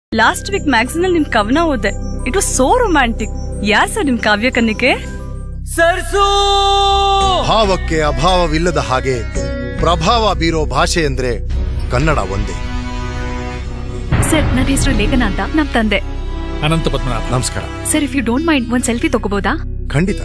Last week magazine ಅಲ್ಲಿ ನಿಮ್ ಕವನ ಓದೆ ಇಟ್ ವಾಸ್ ಸೋ ರೊಮ್ಯಾಂಟಿಕ್ ಯಾರ್ ಸರ್ ನಿಮ್ ಕಾವ್ಯ ಕನ್ನಿಕೆ ಸರ್ಸು ಭಾವಕ್ಕೆ ಅಭಾವವಿಲ್ಲದ ಹಾಗೆ ಪ್ರಭಾವ ಬೀರೋ ಭಾಷೆ ಅಂದ್ರೆ ಕನ್ನಡ ಒಂದೇ ಸರ್ ನನ್ನ ಹೆಸರು ಲೇಖನ ಅಂತ ನಮ್ ತಂದೆ ಅನಂತ ಪದ್ಮನಾಭ ನಮಸ್ಕಾರ sir if you don't mind ಒಂದ್ ಸೆಲ್ಫಿ ತಗೋಬಹುದಾ ಖಂಡಿತ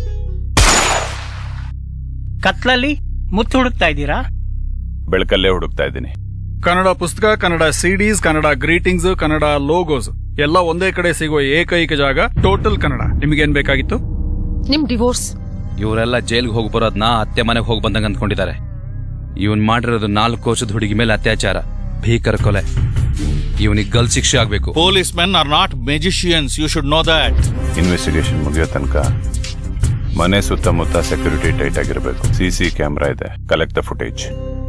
ಕತ್ಲಲ್ಲಿ ಮುತ್ತು ಹುಡುಕ್ತಾ ಇದ್ದೀರಾ ಬೆಳಕಲ್ಲೇ ಹುಡುಕ್ತಾ ಇದ್ದೀನಿ ಕನ್ನಡ ಪುಸ್ತಕ Kannada CDs Kannada greetings Kannada logos ಎಲ್ಲ ಒಂದೇ ಕಡೆ ಸಿಗುವ ಏಕೈಕ ಜಾಗ ಟೋಟಲ್ ಕನ್ನಡ ನಿಮಗೇನ್ ಬೇಕಾಗಿತ್ತು ನಿಮ್ ಡಿವೋರ್ಸ್ ಇವರೆಲ್ಲ ಜೈಲ್ಗೆ ಹೋಗಿ ಬರೋದ್ನ ಅತ್ತೆ ಮನೆಗೆ ಹೋಗಿ ಬಂದಂಗ ಅಂದ್ಕೊಂಡಿದ್ದಾರೆ ಇವನ್ ಮಾಡಿರೋದು ನಾಲ್ಕು ವರ್ಷದ ಹುಡುಗಿ ಮೇಲೆ ಅತ್ಯಾಚಾರ ಭೀಕರ ಕೊಲೆ ಇವನಿಗೆ ಗಲ್ ಶಿಕ್ಷೆ ಆಗ್ಬೇಕು Police men are not magicians. You should know that. Investigation ಮುಗಿಯೋ ತನಕ ಮನೆ ಸುತ್ತಮುತ್ತ ಸೆಕ್ಯೂರಿಟಿ ಟೈಟ್ ಆಗಿರಬೇಕು ಸಿ ಸಿ ಕ್ಯಾಮ್ರಾ ಇದೆ ಕಲೆಕ್ಟ್ ದ ಫುಟೇಜ್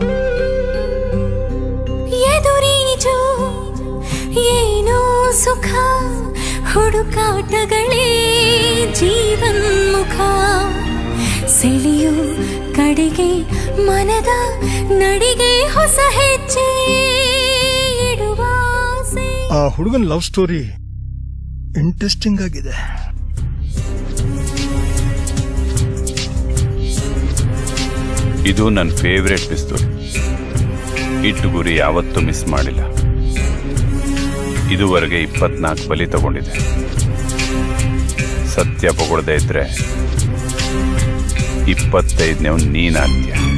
ಎದುರೀಜು ಏನೋ ಸುಖ ಹುಡುಕಾಟಗಳೇ ಜೀವನ್ಮುಖ ಸೆಳೆಯು ಕಡೆಗೆ ಮನದ ನಡಿಗೆ ಹೊಸ ಹೆಜ್ಜೆ ಇಡುವ ಆಸೆ. ಆ ಹುಡುಗನ ಲವ್ ಸ್ಟೋರಿ ಇಂಟ್ರೆಸ್ಟಿಂಗ್ ಆಗಿದೆ ಇದು ನನ್ನ ಫೇವ್ರೆಟ್ ಪಿಸ್ತೂಲ್ ಇಟ್ಟು ಗುರಿ ಯಾವತ್ತೂ ಮಿಸ್ ಮಾಡಿಲ್ಲ ಇದುವರೆಗೆ ಇಪ್ಪತ್ನಾಲ್ಕು ಬಲಿ ತಗೊಂಡಿದೆ ಸತ್ಯ ಪಗೊಳ್ದೇ ಇದ್ರೆ ಇಪ್ಪತ್ತೈದನೇ ನೀನಾದ್ಯ